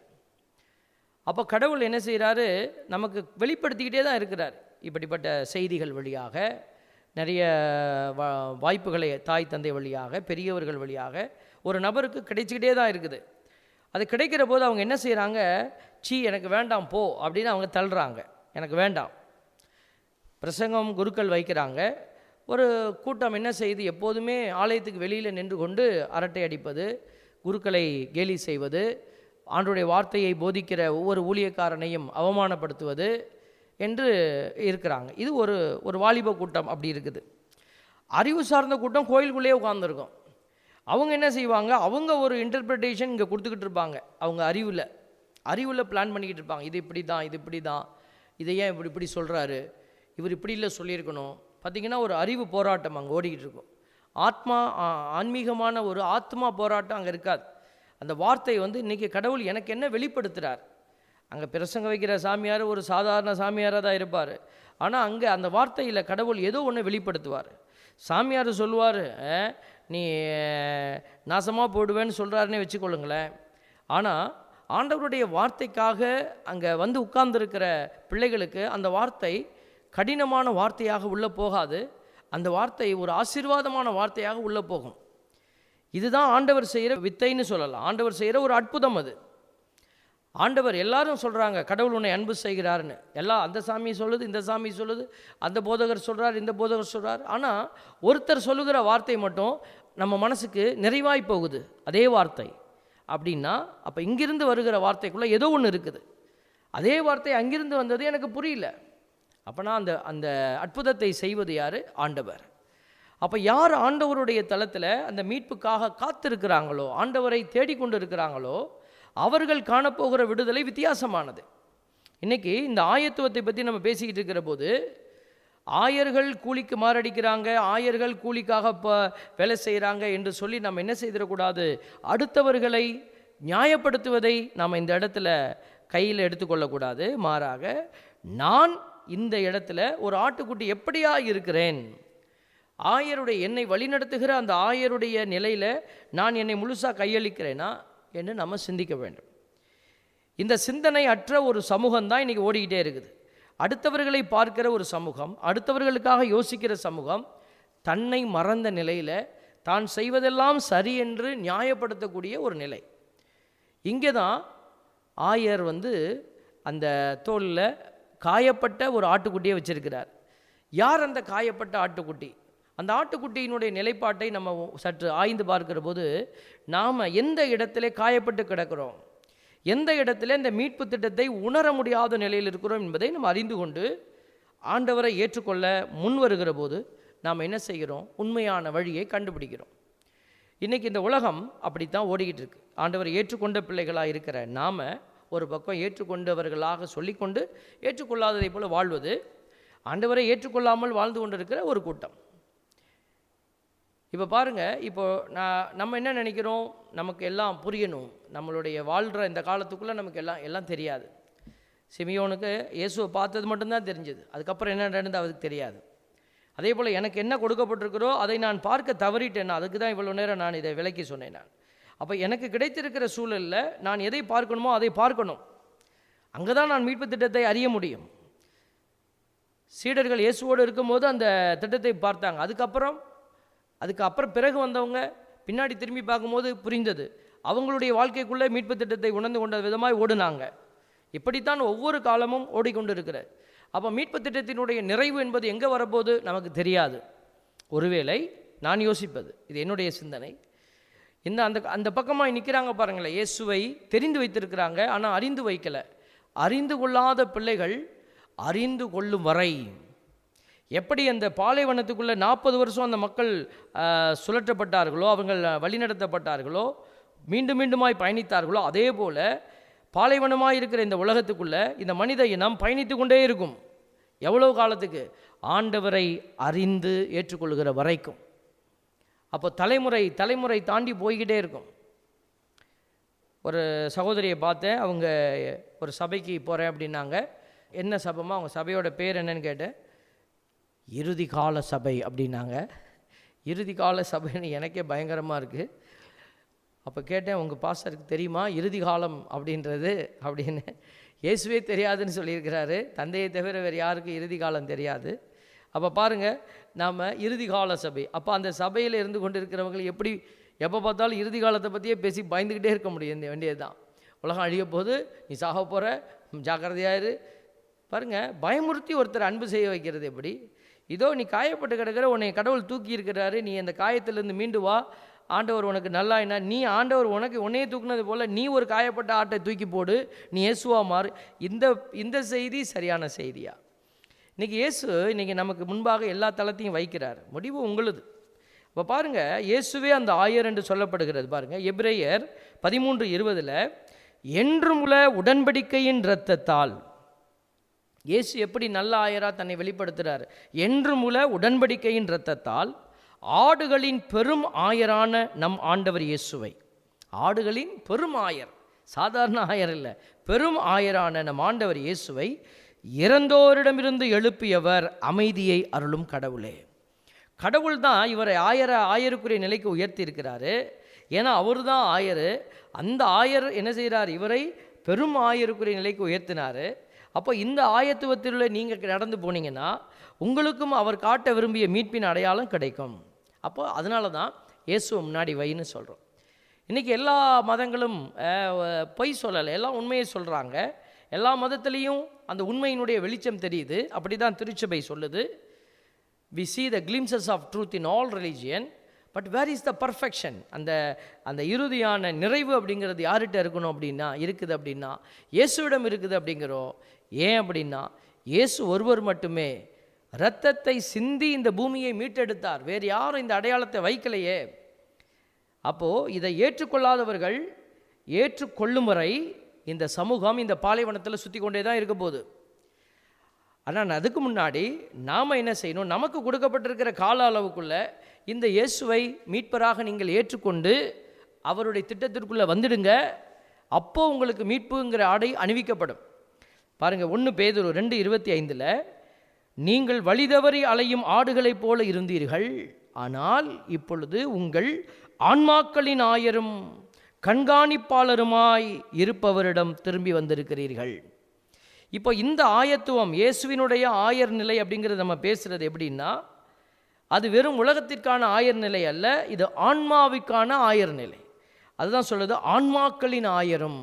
S2: அப்போ கடவுள் என்ன செய்கிறாரு நமக்கு வெளிப்படுத்திக்கிட்டே தான் இருக்கிறார் இப்படிப்பட்ட செய்திகள் வழியாக நிறைய வா வாய்ப்புகளை தாய் தந்தை வழியாக பெரியவர்கள் வழியாக ஒரு நபருக்கு கிடைச்சிக்கிட்டே தான் இருக்குது அது கிடைக்கிற போது அவங்க என்ன செய்கிறாங்க சீ எனக்கு வேண்டாம் போ அப்படின்னு அவங்க தள்ளுறாங்க எனக்கு வேண்டாம் பிரசங்கம் குருக்கள் வைக்கிறாங்க ஒரு கூட்டம் என்ன செய்து எப்போதுமே ஆலயத்துக்கு வெளியில் நின்று கொண்டு அரட்டை அடிப்பது குருக்களை கேலி செய்வது ஆண்டுடைய வார்த்தையை போதிக்கிற ஒவ்வொரு ஊழியக்காரனையும் அவமானப்படுத்துவது என்று இருக்கிறாங்க இது ஒரு ஒரு வாலிப கூட்டம் அப்படி இருக்குது அறிவு சார்ந்த கூட்டம் கோயிலுக்குள்ளேயே உட்கார்ந்துருக்கும் அவங்க என்ன செய்வாங்க அவங்க ஒரு இன்டர்பிரிட்டேஷன் இங்கே கொடுத்துக்கிட்டு இருப்பாங்க அவங்க அறிவில் அறிவில் பிளான் பண்ணிக்கிட்டு இருப்பாங்க இது இப்படி தான் இது இப்படி தான் இதை ஏன் இப்படி இப்படி சொல்கிறாரு இவர் இப்படி இல்லை சொல்லியிருக்கணும் பார்த்தீங்கன்னா ஒரு அறிவு போராட்டம் அங்கே ஓடிக்கிட்டு இருக்கும் ஆத்மா ஆ- ஆன்மீகமான ஒரு ஆத்மா போராட்டம் அங்கே இருக்காது அந்த வார்த்தை வந்து இன்றைக்கி கடவுள் எனக்கு என்ன வெளிப்படுத்துகிறார் அங்கே பிரசங்க வைக்கிற சாமியார் ஒரு சாதாரண சாமியாராக தான் இருப்பார் ஆனால் அங்கே அந்த வார்த்தையில் கடவுள் ஏதோ ஒன்று வெளிப்படுத்துவார் சாமியார் சொல்லுவார் நீ நாசமாக போடுவேன்னு சொல்கிறாருன்னே வச்சுக்கொள்ளுங்களேன் ஆனால் ஆண்டவருடைய வார்த்தைக்காக அங்கே வந்து உட்கார்ந்திருக்கிற பிள்ளைகளுக்கு அந்த வார்த்தை கடினமான வார்த்தையாக உள்ளே போகாது அந்த வார்த்தை ஒரு ஆசீர்வாதமான வார்த்தையாக உள்ளே போகும் இதுதான் ஆண்டவர் செய்கிற வித்தைன்னு சொல்லலாம் ஆண்டவர் செய்கிற ஒரு அற்புதம் அது ஆண்டவர் எல்லாரும் சொல்கிறாங்க கடவுள் உன்னை அன்பு செய்கிறாருன்னு எல்லாம் அந்த சாமி சொல்லுது இந்த சாமி சொல்லுது அந்த போதகர் சொல்கிறார் இந்த போதகர் சொல்கிறார் ஆனால் ஒருத்தர் சொல்லுகிற வார்த்தை மட்டும் நம்ம மனசுக்கு நிறைவாய் போகுது அதே வார்த்தை அப்படின்னா அப்போ இங்கிருந்து வருகிற வார்த்தைக்குள்ளே ஏதோ ஒன்று இருக்குது அதே வார்த்தை அங்கிருந்து வந்தது எனக்கு புரியல அப்போனா அந்த அந்த அற்புதத்தை செய்வது யார் ஆண்டவர் அப்போ யார் ஆண்டவருடைய தளத்தில் அந்த மீட்புக்காக காத்திருக்கிறாங்களோ ஆண்டவரை தேடிக்கொண்டு இருக்கிறாங்களோ அவர்கள் காணப்போகிற விடுதலை வித்தியாசமானது இன்னைக்கு இந்த ஆயத்துவத்தை பற்றி நம்ம பேசிக்கிட்டு இருக்கிற போது ஆயர்கள் கூலிக்கு மாரடிக்கிறாங்க ஆயர்கள் கூலிக்காக இப்போ வேலை செய்கிறாங்க என்று சொல்லி நம்ம என்ன செய்திடக்கூடாது அடுத்தவர்களை நியாயப்படுத்துவதை நாம் இந்த இடத்துல கையில் எடுத்துக்கொள்ளக்கூடாது மாறாக நான் இந்த இடத்துல ஒரு ஆட்டுக்குட்டி எப்படியா இருக்கிறேன் ஆயருடைய என்னை வழிநடத்துகிற அந்த ஆயருடைய நிலையில் நான் என்னை முழுசாக கையளிக்கிறேனா என்று நம்ம சிந்திக்க வேண்டும் இந்த சிந்தனை அற்ற ஒரு சமூகம் தான் இன்றைக்கி ஓடிக்கிட்டே இருக்குது அடுத்தவர்களை பார்க்கிற ஒரு சமூகம் அடுத்தவர்களுக்காக யோசிக்கிற சமூகம் தன்னை மறந்த நிலையில் தான் செய்வதெல்லாம் சரி என்று நியாயப்படுத்தக்கூடிய ஒரு நிலை இங்கே தான் ஆயர் வந்து அந்த தோலில் காயப்பட்ட ஒரு ஆட்டுக்குட்டியை வச்சிருக்கிறார் யார் அந்த காயப்பட்ட ஆட்டுக்குட்டி அந்த ஆட்டுக்குட்டியினுடைய நிலைப்பாட்டை நம்ம சற்று ஆய்ந்து பார்க்கிற போது நாம் எந்த இடத்துல காயப்பட்டு கிடக்கிறோம் எந்த இடத்துல இந்த மீட்பு திட்டத்தை உணர முடியாத நிலையில் இருக்கிறோம் என்பதை நம்ம அறிந்து கொண்டு ஆண்டவரை ஏற்றுக்கொள்ள முன் வருகிற போது நாம் என்ன செய்கிறோம் உண்மையான வழியை கண்டுபிடிக்கிறோம் இன்றைக்கி இந்த உலகம் அப்படித்தான் ஓடிக்கிட்டு இருக்கு ஆண்டவரை ஏற்றுக்கொண்ட பிள்ளைகளாக இருக்கிற நாம் ஒரு பக்கம் ஏற்றுக்கொண்டவர்களாக சொல்லிக்கொண்டு ஏற்றுக்கொள்ளாததை போல வாழ்வது ஆண்டவரை ஏற்றுக்கொள்ளாமல் வாழ்ந்து கொண்டிருக்கிற ஒரு கூட்டம் இப்போ பாருங்கள் இப்போ நான் நம்ம என்ன நினைக்கிறோம் நமக்கு எல்லாம் புரியணும் நம்மளுடைய வாழ்கிற இந்த காலத்துக்குள்ளே நமக்கு எல்லாம் எல்லாம் தெரியாது சிமியோனுக்கு இயேசுவை பார்த்தது மட்டும்தான் தெரிஞ்சது அதுக்கப்புறம் என்ன நடந்தது அவருக்கு தெரியாது அதே போல் எனக்கு என்ன கொடுக்கப்பட்டிருக்கிறோ அதை நான் பார்க்க தவறிட்டேன் அதுக்கு தான் இவ்வளோ நேரம் நான் இதை விலக்கி சொன்னேன் நான் அப்போ எனக்கு கிடைத்திருக்கிற சூழலில் நான் எதை பார்க்கணுமோ அதை பார்க்கணும் அங்கே தான் நான் மீட்பு திட்டத்தை அறிய முடியும் சீடர்கள் இயேசுவோடு இருக்கும்போது அந்த திட்டத்தை பார்த்தாங்க அதுக்கப்புறம் அதுக்கு அப்புறம் பிறகு வந்தவங்க பின்னாடி திரும்பி பார்க்கும்போது புரிந்தது அவங்களுடைய வாழ்க்கைக்குள்ளே மீட்பு திட்டத்தை உணர்ந்து கொண்ட விதமாய் ஓடுனாங்க இப்படித்தான் ஒவ்வொரு காலமும் ஓடிக்கொண்டு இருக்கிறது அப்போ மீட்பு திட்டத்தினுடைய நிறைவு என்பது எங்கே வரப்போகுது நமக்கு தெரியாது ஒருவேளை நான் யோசிப்பது இது என்னுடைய சிந்தனை இந்த அந்த அந்த பக்கமாக நிற்கிறாங்க பாருங்களேன் இயேசுவை தெரிந்து வைத்திருக்கிறாங்க ஆனால் அறிந்து வைக்கலை அறிந்து கொள்ளாத பிள்ளைகள் அறிந்து கொள்ளும் வரை எப்படி அந்த பாலைவனத்துக்குள்ளே நாற்பது வருஷம் அந்த மக்கள் ஆஹ், சுழற்றப்பட்டார்களோ அவங்கள் வழிநடத்தப்பட்டார்களோ மீண்டும் மீண்டுமாய் பயணித்தார்களோ அதே போல் பாலைவனமாக இருக்கிற இந்த உலகத்துக்குள்ளே இந்த மனித இனம் பயணித்து கொண்டே இருக்கும் எவ்வளவு காலத்துக்கு ஆண்டவரை அறிந்து ஏற்றுக்கொள்கிற வரைக்கும் அப்போ தலைமுறை தலைமுறை தாண்டி போய்கிட்டே இருக்கும் ஒரு சகோதரியை பார்த்தேன் அவங்க ஒரு சபைக்கு போகிறேன் அப்படின்னாங்க என்ன சபைமா அவங்க சபையோட பேர் என்னன்னு கேட்டேன் இறுதி கால சபை அப்படின்னாங்க இறுதி கால சபைன்னு எனக்கே பயங்கரமாக இருக்குது அப்போ கேட்டேன் உங்கள் பாஸ்டருக்கு தெரியுமா இறுதி காலம் அப்படின்றது அப்படின்னு இயேசுவே தெரியாதுன்னு சொல்லியிருக்கிறாரு தந்தையை தவிர வேறு யாருக்கும் இறுதி காலம் தெரியாது அப்போ பாருங்கள் நாம் இறுதி கால சபை அப்போ அந்த சபையில் இருந்து கொண்டு இருக்கிறவங்க எப்படி எப்போ பார்த்தாலும் இறுதி காலத்தை பற்றியே பேசி பயந்துக்கிட்டே இருக்க முடியும் இந்த வேண்டியது தான் உலகம் அழிய போது நீ சாக போகிற ஜாக்கிரதையாயிரு பாருங்க பயமுறுத்தி ஒருத்தர் அன்பு செய்ய வைக்கிறது எப்படி இதோ நீ காயப்பட்டு கிடக்கிற உன்னை கடவுள் தூக்கி இருக்கிறாரு நீ அந்த காயத்திலிருந்து மீண்டு வா ஆண்டவர் உனக்கு நல்லா என்ன நீ ஆண்டவர் உனக்கு உன்னையே தூக்குனது போல் நீ ஒரு காயப்பட்ட ஆட்டை தூக்கி போடு நீ இயேசுவா மாறு இந்த இந்த செய்தி சரியான செய்தியா இன்னைக்கு இயேசு இன்னைக்கு நமக்கு முன்பாக எல்லா தளத்தையும் வைக்கிறார் முடிவு உங்களுது இப்போ பாருங்க இயேசுவே அந்த ஆயர் என்று சொல்லப்படுகிறது பாருங்க எபிரேயர் பதிமூன்று இருபதில் என்றுமுள்ள உடன்படிக்கையின் இரத்தத்தால் இயேசு எப்படி நல்ல ஆயரா தன்னை வெளிப்படுத்துகிறார் என்றுமுள்ள உடன்படிக்கையின் இரத்தத்தால் ஆடுகளின் பெரும் ஆயரான நம் ஆண்டவர் இயேசுவை ஆடுகளின் பெரும் ஆயர் சாதாரண ஆயர் இல்லை பெரும் ஆயரான நம் ஆண்டவர் இயேசுவை இறந்தோரிடமிருந்து எழுப்பியவர் அமைதியை அருளும் கடவுளே கடவுள் தான் இவரை ஆயர ஆயருக்குரிய நிலைக்கு உயர்த்தி இருக்கிறாரு ஏன்னா அவர் தான் ஆயர் அந்த ஆயர் என்ன செய்கிறார் இவரை பெரும் ஆயருக்குரிய நிலைக்கு உயர்த்தினார் அப்போ இந்த ஆயத்துவத்தில் நீங்கள் நடந்து போனீங்கன்னா உங்களுக்கும் அவர் காட்ட விரும்பிய மீட்பின் அடையாளம் கிடைக்கும் அப்போ அதனால தான் இயேசுவை முன்னாடி வைன்னு சொல்கிறோம் இன்றைக்கி எல்லா மதங்களும் அஹ், பொய் சொல்லலை எல்லாம் உண்மையை சொல்கிறாங்க எல்லா மதத்துலேயும் அந்த உண்மையினுடைய வெளிச்சம் தெரியுது அப்படி தான் திருச்சபை சொல்லுது we see the glimpses of truth in all religion but where is the perfection அந்த அந்த இறுதியான நிறைவு அப்படிங்கிறது யார்கிட்ட இருக்கணும் அப்படின்னா இருக்குது அப்படின்னா இயேசுவிடம் இருக்குது அப்படிங்கிறோம் ஏன் அப்படின்னா இயேசு ஒருவர் மட்டுமே இரத்தத்தை சிந்தி இந்த பூமியை மீட்டெடுத்தார் வேறு யாரும் இந்த அடையாளத்தை வைக்கலையே அப்போது இதை ஏற்றுக்கொள்ளாதவர்கள் ஏற்றுக்கொள்ளும் வரை இந்த சமூகம் இந்த பாலைவனத்தில் சுற்றி கொண்டே தான் இருக்க போகுது ஆனால் அதுக்கு முன்னாடி நாம் என்ன செய்யணும் நமக்கு கொடுக்கப்பட்டிருக்கிற கால அளவுக்குள்ள இந்த இயேசுவை மீட்பராக நீங்கள் ஏற்றுக்கொண்டு அவருடைய திட்டத்திற்குள்ளே வந்துடுங்க அப்போ உங்களுக்கு மீட்புங்கிற ஆடை அணிவிக்கப்படும் பாருங்கள் ஒன்று பேதுரு ரெண்டு இருபத்தி ஐந்தில் நீங்கள் வழிதவறி அலையும் ஆடுகளைப் போல இருந்தீர்கள் ஆனால் இப்பொழுது உங்கள் ஆன்மாக்களின் ஆயரும் கண்காணிப்பாளருமாய் இருப்பவரிடம் திரும்பி வந்திருக்கிறீர்கள் இப்போ இந்த ஆயத்துவம் இயேசுவினுடைய ஆயர் நிலை அப்படிங்கிறது நம்ம பேசுகிறது எப்படின்னா அது வெறும் உலகத்திற்கான ஆயர் நிலை அல்ல இது ஆன்மாவுக்கான ஆயர் நிலை அதுதான் சொல்லுது ஆன்மாக்களின் ஆயரும்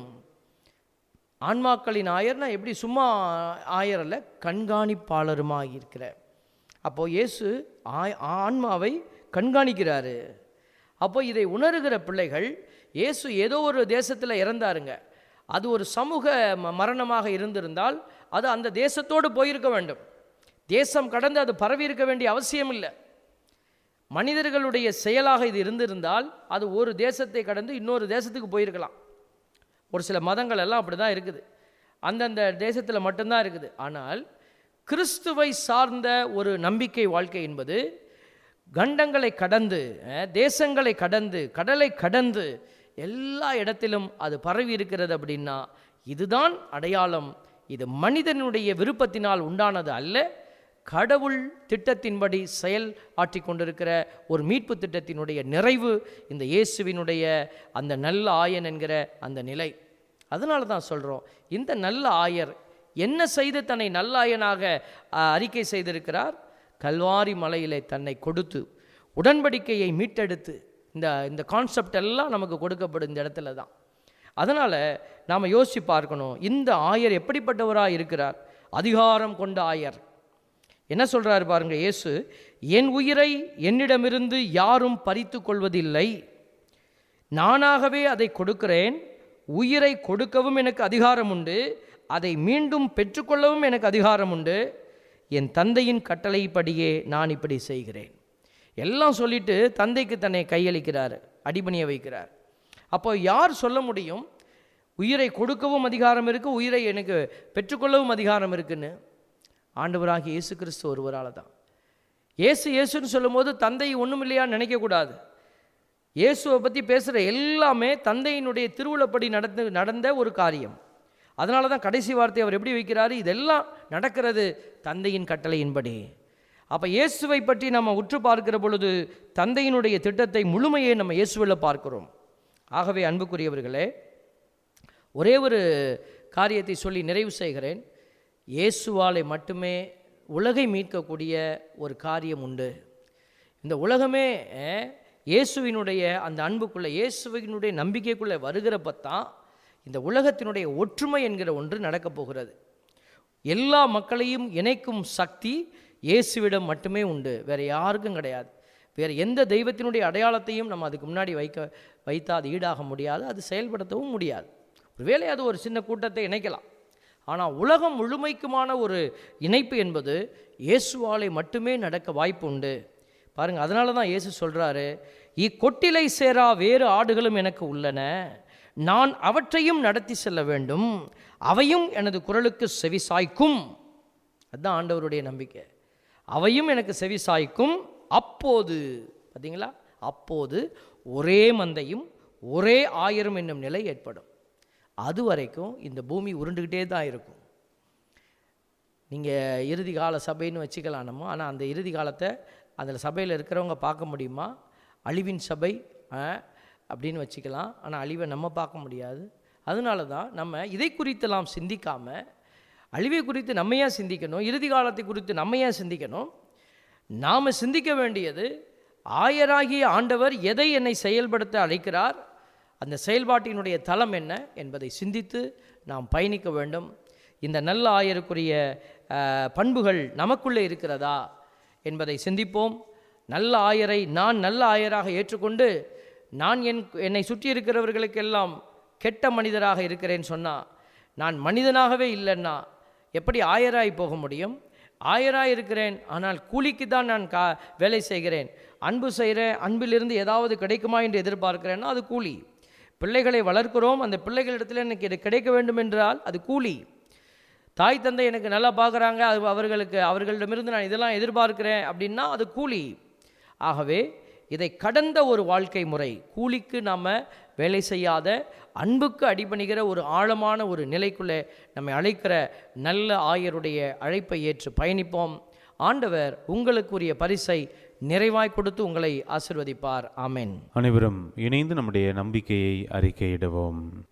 S2: ஆன்மாக்களின் ஆயர்னா எப்படி சும்மா ஆயர் அல்ல கண்காணிப்பாளருமாக இருக்கிற அப்போது இயேசு ஆய் ஆன்மாவை கண்காணிக்கிறாரு அப்போ இதை உணர்கிற பிள்ளைகள் இயேசு ஏதோ ஒரு தேசத்தில் இறந்தாருங்க அது ஒரு சமூக ம- மரணமாக இருந்திருந்தால் அது அந்த தேசத்தோடு போயிருக்க வேண்டும் தேசம் கடந்து அது பரவி இருக்க வேண்டிய அவசியம் இல்லை மனிதர்களுடைய செயலாக இது இருந்திருந்தால் அது ஒரு தேசத்தை கடந்து இன்னொரு தேசத்துக்கு போயிருக்கலாம் ஒரு சில மதங்கள் எல்லாம் அப்படி தான் இருக்குது அந்தந்த தேசத்தில் மட்டும்தான் இருக்குது ஆனால் கிறிஸ்துவை சார்ந்த ஒரு நம்பிக்கை வாழ்க்கை என்பது கண்டங்களை கடந்து அஹ், தேசங்களை கடந்து கடலை கடந்து எல்லா இடத்திலும் அது பரவி இருக்கிறது அப்படின்னா இதுதான் அடையாளம் இது மனிதனுடைய விருப்பத்தினால் உண்டானது அல்ல கடவுள் திட்டத்தின்படி செயல் ஆற்றிக் கொண்டிருக்கிற ஒரு மீட்பு திட்டத்தினுடைய நிறைவு இந்த இயேசுவினுடைய அந்த நல்ல ஆயன் என்கிற அந்த நிலை அதனால தான் சொல்கிறோம் இந்த நல்ல ஆயர் என்ன செய்து தன்னை நல்ல ஆயனாக அ, அறிக்கை செய்திருக்கிறார் கல்வாரி மலையிலே தன்னை கொடுத்து உடன்படிக்கையை மீட்டெடுத்து இந்த இந்த கான்செப்ட் எல்லாம் நமக்கு கொடுக்கப்படும் இந்த இடத்துல தான் அதனால் நாம் யோசித்து பார்க்கணும் இந்த ஆயர் எப்படிப்பட்டவராக இருக்கிறார் அதிகாரம் கொண்ட ஆயர் என்ன சொல்றாரு பாருங்க இயேசு என் உயிரை என்னிடமிருந்து யாரும் பறித்து கொள்வதில்லை நானாகவே அதை கொடுக்கிறேன் உயிரை கொடுக்கவும் எனக்கு அதிகாரம் உண்டு அதை மீண்டும் பெற்றுக்கொள்ளவும் எனக்கு அதிகாரம் உண்டு என் தந்தையின் கட்டளைப்படியே நான் இப்படி செய்கிறேன் எல்லாம் சொல்லிட்டு தந்தைக்கு தன்னை கையளிக்கிறார் அடிபணிய வைக்கிறார் அப்போ யார் சொல்ல முடியும் உயிரை கொடுக்கவும் அதிகாரம் இருக்குது உயிரை எனக்கு பெற்றுக்கொள்ளவும் அதிகாரம் இருக்குன்னு ஆண்டவராகிய இயேசு கிறிஸ்து ஒருவரால் தான் இயேசு இயேசுன்னு சொல்லும்போது தந்தை ஒன்றும் இல்லையான்னு நினைக்கக்கூடாது இயேசுவை பற்றி பேசுகிற எல்லாமே தந்தையினுடைய திருவுளப்படி நடந்து நடந்த ஒரு காரியம் அதனால தான் கடைசி வார்த்தை அவர் எப்படி வைக்கிறாரு இதெல்லாம் நடக்கிறது தந்தையின் கட்டளையின்படி அப்போ இயேசுவை பற்றி நம்ம உற்று பார்க்கிற பொழுது தந்தையினுடைய திட்டத்தை முழுமையை நம்ம இயேசுவில் பார்க்கிறோம் ஆகவே அன்புக்குரியவர்களே ஒரே ஒரு காரியத்தை சொல்லி நிறைவு செய்கிறேன் இயேசுவாலை மட்டுமே உலகை மீட்கக்கூடிய ஒரு காரியம் உண்டு இந்த உலகமே அஹ், இயேசுவினுடைய அந்த அன்புக்குள்ளே இயேசுவினுடைய நம்பிக்கைக்குள்ளே வருகிறப்ப தான் இந்த உலகத்தினுடைய ஒற்றுமை என்கிற ஒன்று நடக்கப் போகிறது எல்லா மக்களையும் இணைக்கும் சக்தி இயேசுவிடம் மட்டுமே உண்டு வேறு யாருக்கும் கிடையாது வேறு எந்த தெய்வத்தினுடைய அடையாளத்தையும் நம்ம அதுக்கு முன்னாடி வைக்க வைத்தா அது ஈடாக முடியாது அது செயல்படுத்தவும் முடியாது ஒருவேளை அது ஒரு சின்ன கூட்டத்தை இணைக்கலாம் ஆனால் உலகம் முழுமைக்குமான ஒரு இணைப்பு என்பது இயேசுவாலை மட்டுமே நடக்க வாய்ப்பு உண்டு பாருங்க அதனால தான் இயேசு சொல்றாரு இக்கொட்டிலை சேரா வேறு ஆடுகளும் எனக்கு உள்ளன நான் அவற்றையும் நடத்தி செல்ல வேண்டும் அவையும் எனது குரலுக்கு செவிசாய்க்கும் அதுதான் ஆண்டவருடைய நம்பிக்கை அவையும் எனக்கு செவிசாய்க்கும் அப்போது பார்த்தீங்களா அப்போது ஒரே மந்தையும் ஒரே ஆயிரம் என்னும் நிலை ஏற்படும் அது வரைக்கும் இந்த பூமி உருண்டுக்கிட்டே தான் இருக்கும் நீங்கள் இறுதி கால சபைன்னு வச்சுக்கலாம் நம்ம ஆனால் அந்த இறுதி காலத்தை அதில் சபையில் இருக்கிறவங்க பார்க்க முடியுமா அழிவின் சபை ஆ, அப்படின்னு வச்சுக்கலாம் ஆனால் அழிவை நம்ம பார்க்க முடியாது அதனால தான் நம்ம இதை குறித்தெல்லாம் சிந்திக்காமல் அழிவை குறித்து நம்ம ஏன் சிந்திக்கணும் இறுதி காலத்தை குறித்து நம்ம ஏன் சிந்திக்கணும் நாம் சிந்திக்க வேண்டியது ஆயராகிய ஆண்டவர் எதை என்னை செயல்படுத்த அழைக்கிறார் அந்த செயல்பாட்டினுடைய தளம் என்ன என்பதை சிந்தித்து நாம் பயணிக்க வேண்டும் இந்த நல்ல ஆயருக்குரிய அஹ், பண்புகள் நமக்குள்ளே இருக்கிறதா என்பதை சிந்திப்போம் நல்ல ஆயரை நான் நல்ல ஆயராக ஏற்றுக்கொண்டு நான் என் என்னை சுற்றி இருக்கிறவர்களுக்கெல்லாம் கெட்ட மனிதராக இருக்கிறேன்னு சொன்னால் நான் மனிதனாகவே இல்லைன்னா எப்படி ஆயராய் போக முடியும் ஆயராய் இருக்கிறேன் ஆனால் கூலிக்கு தான் நான் கா வேலை செய்கிறேன் அன்பு செய்கிறேன் அன்பிலிருந்து ஏதாவது கிடைக்குமா என்று எதிர்பார்க்கிறேன்னா அது கூலி பிள்ளைகளை வளர்க்கிறோம் அந்த பிள்ளைகளிடத்தில் எனக்கு இது கிடைக்க வேண்டும் என்றால் அது கூலி தாய் தந்தை எனக்கு நல்லா பார்க்குறாங்க அது அவர்களுக்கு அவர்களிடமிருந்து நான் இதெல்லாம் எதிர்பார்க்கிறேன் அப்படின்னா அது கூலி ஆகவே இதை கடந்த ஒரு வாழ்க்கை முறை கூலிக்கு நாம் வேலை செய்யாத அன்புக்கு அடிபணிகிற ஒரு ஆழமான ஒரு நிலைக்குள்ளே நம்மை அழைக்கிற நல்ல ஆயருடைய அழைப்பை ஏற்று பயணிப்போம் ஆண்டவர் உங்களுக்குரிய பரிசை நிறைவாய் கொடுத்து உங்களை ஆசிர்வதிப்பார் ஆமென்
S3: அனைவரும் இணைந்து நம்முடைய நம்பிக்கையை அறிக்கையிடுவோம்